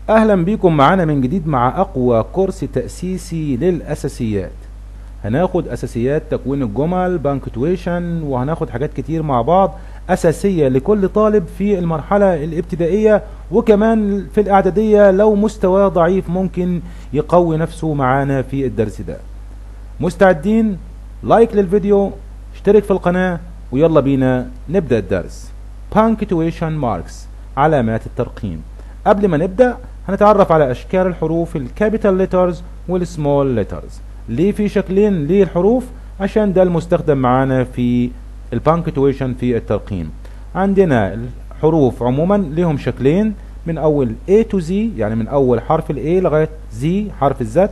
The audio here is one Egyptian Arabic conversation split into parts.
اهلا بيكم معانا من جديد مع اقوى كورس تأسيسي للاساسيات هناخد اساسيات تكوين الجمل بانكتويشن وهناخد حاجات كتير مع بعض اساسية لكل طالب في المرحلة الابتدائية وكمان في الاعدادية لو مستواه ضعيف ممكن يقوي نفسه معانا في الدرس ده مستعدين لايك للفيديو اشترك في القناة ويلا بينا نبدأ الدرس punctuation marks علامات الترقيم قبل ما نبدأ هنتعرف على أشكال الحروف الكابيتال ليترز والسمول ليترز ليه في شكلين للحروف عشان ده المستخدم معانا في البانكتويشن في الترقيم عندنا الحروف عموما لهم شكلين من أول A to Z يعني من أول حرف ال A لغاية Z حرف الزت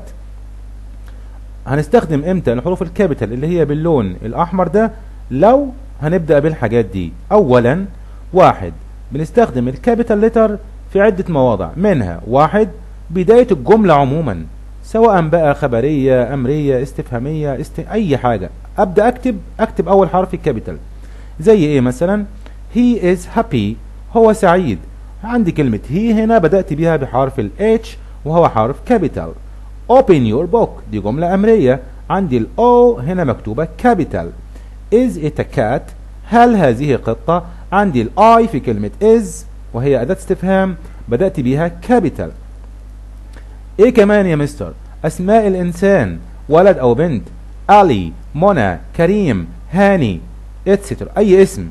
هنستخدم امتى الحروف الكابيتال اللي هي باللون الأحمر ده لو هنبدأ بالحاجات دي أولا واحد بنستخدم الكابيتال ليتر في عدة مواضع منها واحد بداية الجملة عموما سواء بقى خبرية أمرية استفهامية است... أي حاجة أبدأ أكتب أكتب أول حرف كابيتال زي إيه مثلا he is happy هو سعيد عندي كلمة he هنا بدأت بيها بحرف ال H وهو حرف كابيتال open your book دي جملة أمرية عندي ال O هنا مكتوبة كابيتال is it a cat هل هذه قطة عندي ال I في كلمة is وهي أداة استفهام بدأت بيها كابيتال ايه كمان يا مستر اسماء الانسان ولد او بنت علي منى كريم هاني اتستر اي اسم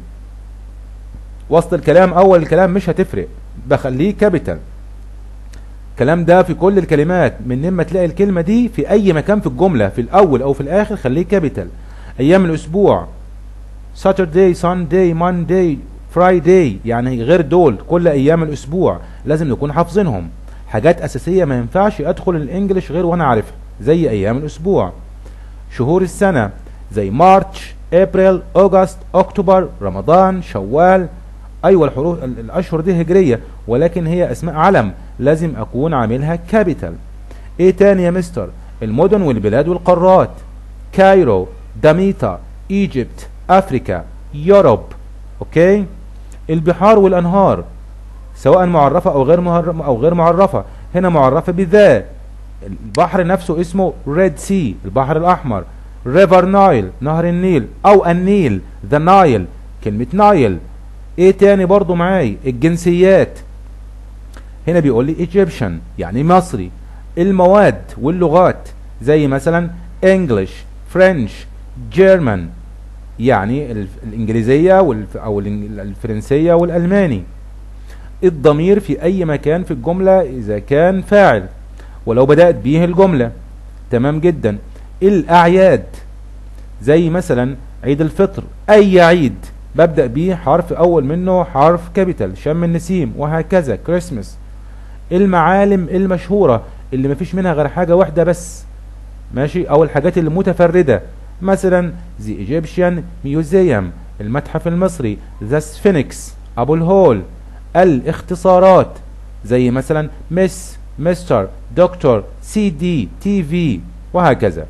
وسط الكلام اول الكلام مش هتفرق بخليه كابيتال الكلام ده في كل الكلمات من لما تلاقي الكلمة دي في اي مكان في الجملة في الاول او في الاخر خليه كابيتال ايام الاسبوع Saturday Sunday Monday Friday يعني غير دول كل ايام الاسبوع لازم نكون حافظينهم حاجات اساسية ما ينفعش ادخل الانجليش غير وانا عارفها زي ايام الاسبوع شهور السنة زي مارتش ابريل اوغست اكتوبر رمضان شوال ايوه الحروف الاشهر دي هجرية ولكن هي اسماء علم لازم اكون عاملها كابيتال ايه تاني يا مستر المدن والبلاد والقارات كايرو داميتا ايجيبت افريكا يوروب اوكي البحار والانهار سواء معرفة او غير او غير معرفة هنا معرفة بذا البحر نفسه اسمه ريد سي البحر الاحمر ريفر نايل نهر النيل او النيل ذا نايل كلمة نايل ايه تاني برضو معاي الجنسيات هنا بيقول لي ايجيبشن يعني مصري المواد واللغات زي مثلا انجلش فرنش جيرمان يعني الانجليزية او الفرنسية والالماني الضمير في اي مكان في الجملة اذا كان فاعل ولو بدأت به الجملة تمام جدا الاعياد زي مثلا عيد الفطر اي عيد ببدأ بيه حرف اول منه حرف كابيتال شم النسيم وهكذا كريسمس المعالم المشهورة اللي مفيش منها غير حاجة واحدة بس ماشي او الحاجات المتفردة مثلا The Egyptian Museum المتحف المصري The Sphinx ابو الهول الاختصارات زي مثلا مس مستر دكتور سي دي تي في وهكذا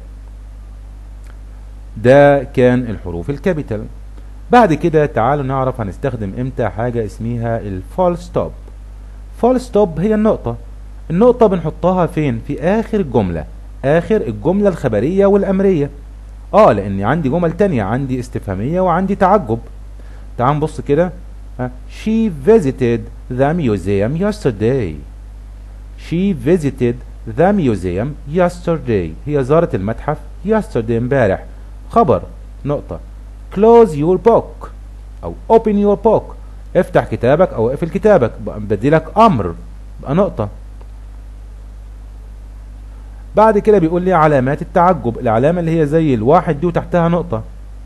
ده كان الحروف الكابيتال بعد كده تعالوا نعرف هنستخدم امتى حاجة اسمها الفول ستوب فول ستوب هي النقطة النقطة بنحطها فين في اخر الجملة اخر الجملة الخبرية والامرية اه لان عندي جمل تانية عندي استفهامية وعندي تعجب تعال نبص كده She visited the museum yesterday. She visited the museum yesterday. هي زارت المتحف yesterday امبارح. خبر نقطة. Close your book أو open your book. افتح كتابك أو اقفل كتابك. بديلك أمر. بقى نقطة. بعد كده بيقول لي علامات التعجب العلامة اللي هي زي الواحد دي وتحتها نقطة.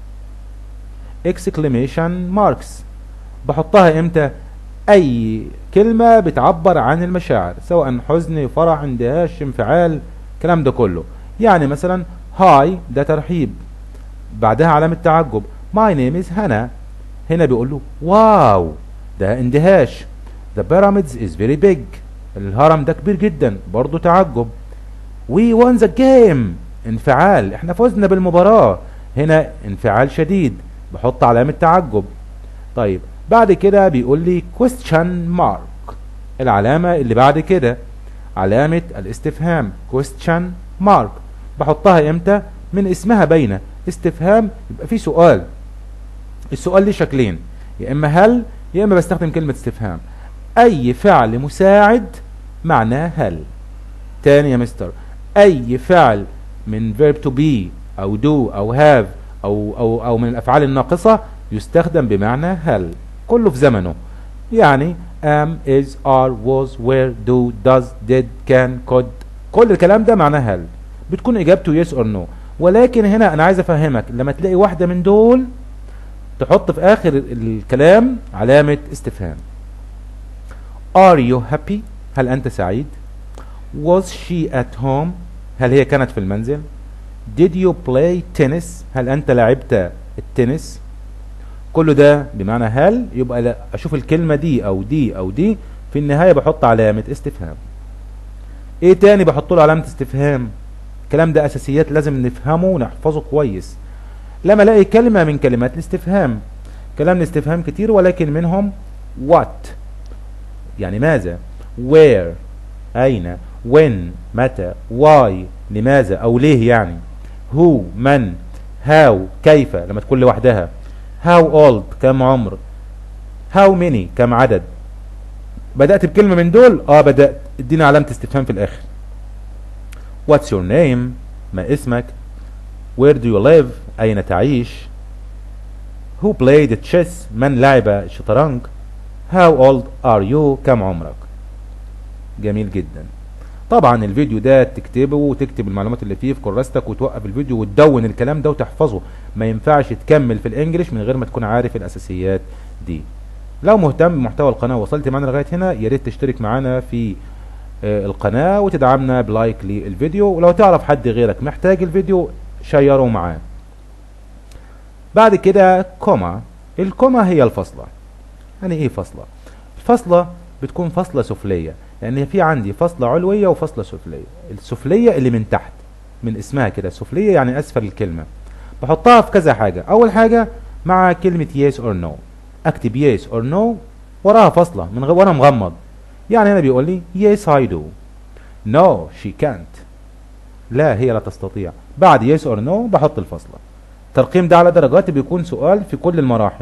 exclamation marks بحطها امتى اي كلمة بتعبر عن المشاعر سواء حزن فرح اندهاش انفعال الكلام ده كله يعني مثلا هاي ده ترحيب بعدها علامة تعجب my name is هنا هنا بيقول له واو ده اندهاش the pyramids is very big الهرم ده كبير جدا برضو تعجب we won the game انفعال احنا فزنا بالمباراة هنا انفعال شديد بحط علامة تعجب طيب بعد كده بيقول لي question mark العلامة اللي بعد كده علامة الاستفهام question mark بحطها امتى من اسمها باينة استفهام يبقى في سؤال السؤال ليه شكلين يا اما هل يا اما بستخدم كلمة استفهام اي فعل مساعد معناه هل تاني يا مستر اي فعل من verb to be او do او have او او او من الافعال الناقصة يستخدم بمعنى هل كله في زمنه يعني am is are was were do does did can could كل الكلام ده معناه هل بتكون اجابته yes or no ولكن هنا انا عايز افهمك لما تلاقي واحدة من دول تحط في اخر الكلام علامة استفهام are you happy هل انت سعيد was she at home هل هي كانت في المنزل did you play tennis هل انت لعبت التنس كله ده بمعنى هل يبقى لا اشوف الكلمة دي او دي او دي في النهاية بحط علامة استفهام ايه تاني بحط له علامة استفهام الكلام ده اساسيات لازم نفهمه ونحفظه كويس لما الاقي كلمة من كلمات الاستفهام كلام الاستفهام كتير ولكن منهم what يعني ماذا where اين when متى why لماذا او ليه يعني who من how كيف لما تكون لوحدها how old كم عمر how many كم عدد بدأت بكلمة من دول اه بدأت ادينا علامة استفهام في الاخر what's your name ما اسمك where do you live اين تعيش who played chess من لعب الشطرنج how old are you كم عمرك جميل جدا طبعا الفيديو ده تكتبه وتكتب المعلومات اللي فيه في كراستك وتوقف الفيديو وتدون الكلام ده وتحفظه ما ينفعش تكمل في الانجليش من غير ما تكون عارف الاساسيات دي لو مهتم بمحتوى القناة وصلت معانا لغاية هنا يا ريت تشترك معانا في آه، القناة وتدعمنا بلايك للفيديو ولو تعرف حد غيرك محتاج الفيديو شيره معاه بعد كده كوما الكوما هي الفصلة يعني ايه فصلة الفصلة بتكون فصلة سفلية لان في عندي فصلة علوية وفصلة سفلية السفلية اللي من تحت من اسمها كده سفلية يعني اسفل الكلمة بحطها في كذا حاجة اول حاجة مع كلمة yes or no اكتب yes or no وراها فصلة من غير وانا مغمض يعني هنا بيقول لي yes I do no she can't لا هي لا تستطيع بعد yes or no بحط الفصلة الترقيم ده على درجات بيكون سؤال في كل المراحل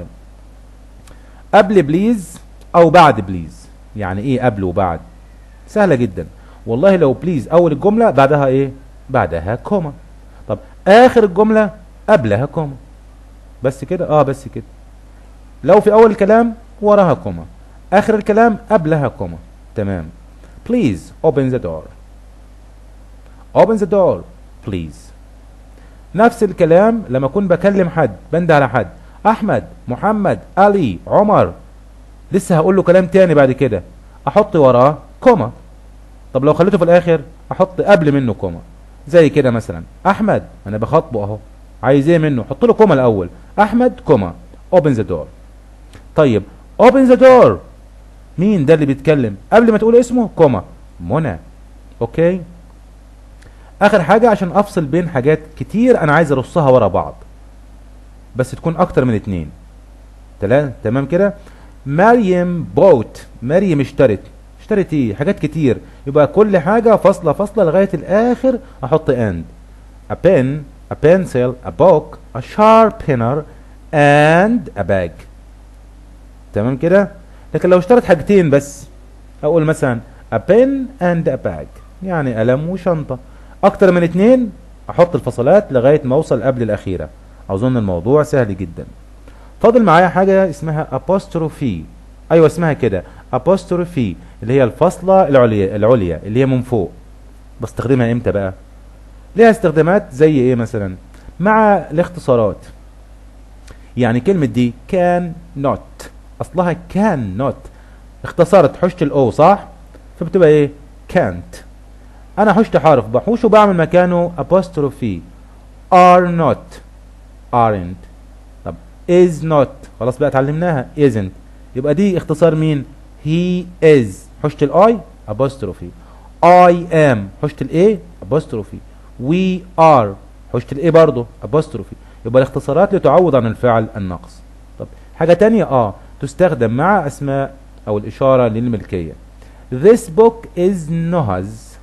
قبل بليز او بعد بليز يعني ايه قبل وبعد سهلة جدا والله لو بليز اول الجملة بعدها ايه بعدها كوما طب اخر الجملة قبلها كوما بس كده اه بس كده لو في اول الكلام وراها كوما اخر الكلام قبلها كوما تمام please open the door open the door please نفس الكلام لما اكون بكلم حد بند على حد احمد محمد علي عمر لسه هقول له كلام تاني بعد كده احط وراه كوما طب لو خليته في الاخر احط قبل منه كوما زي كده مثلا احمد انا بخاطبه اهو عايز ايه منه حط له كوما الاول احمد كوما open the door طيب open the door مين ده اللي بيتكلم قبل ما تقول اسمه كوما منى اوكي اخر حاجة عشان افصل بين حاجات كتير انا عايز ارصها ورا بعض بس تكون اكتر من اتنين تمام تمام كده مريم بوت مريم اشترت اشترت ايه حاجات كتير يبقى كل حاجة فاصلة فاصلة لغاية الاخر احط end a pen a pencil a book a sharpener and a bag تمام كده لكن لو اشترت حاجتين بس اقول مثلا a pen and a bag يعني قلم وشنطة اكتر من اتنين احط الفصلات لغاية ما اوصل قبل الاخيرة اظن الموضوع سهل جدا فاضل معايا حاجة اسمها apostrophe ايوه اسمها كده apostrophe اللي هي الفصلة العليا العليا اللي هي من فوق بستخدمها امتى بقى ليها استخدامات زي ايه مثلا مع الاختصارات يعني كلمة دي can not اصلها can not اختصرت حشت الاو صح فبتبقى ايه can't انا حشت حرف بحوش وبعمل مكانه apostrophe are not aren't طب is not خلاص بقى اتعلمناها isn't يبقى دي اختصار مين he is حشت الاي apostrophe I am حشت الايه apostrophe we are حشت الايه برضه apostrophe يبقى الاختصارات لتعوض عن الفعل الناقص طب حاجة تانية اه تستخدم مع اسماء او الاشارة للملكية this book is Noah's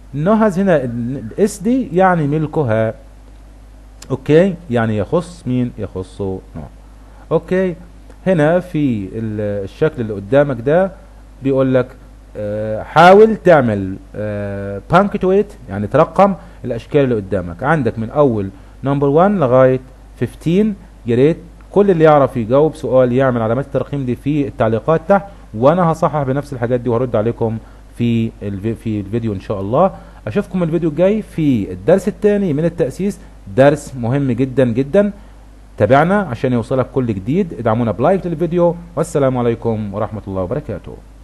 نهز هنا الاس دي يعني ملكها اوكي يعني يخص مين يخص نوع اوكي هنا في ال- الشكل اللي قدامك ده بيقول لك آه، حاول تعمل بانكتويت يعني ترقم الاشكال اللي قدامك عندك من اول نمبر 1 لغايه 15 يا ريت كل اللي يعرف يجاوب سؤال يعمل علامات الترقيم دي في التعليقات تحت وانا هصحح بنفس الحاجات دي وهرد عليكم في الفي في الفيديو ان شاء الله اشوفكم الفيديو الجاي في الدرس الثاني من التاسيس درس مهم جدا جدا تابعنا عشان يوصلك كل جديد ادعمونا بلايك للفيديو والسلام عليكم ورحمه الله وبركاته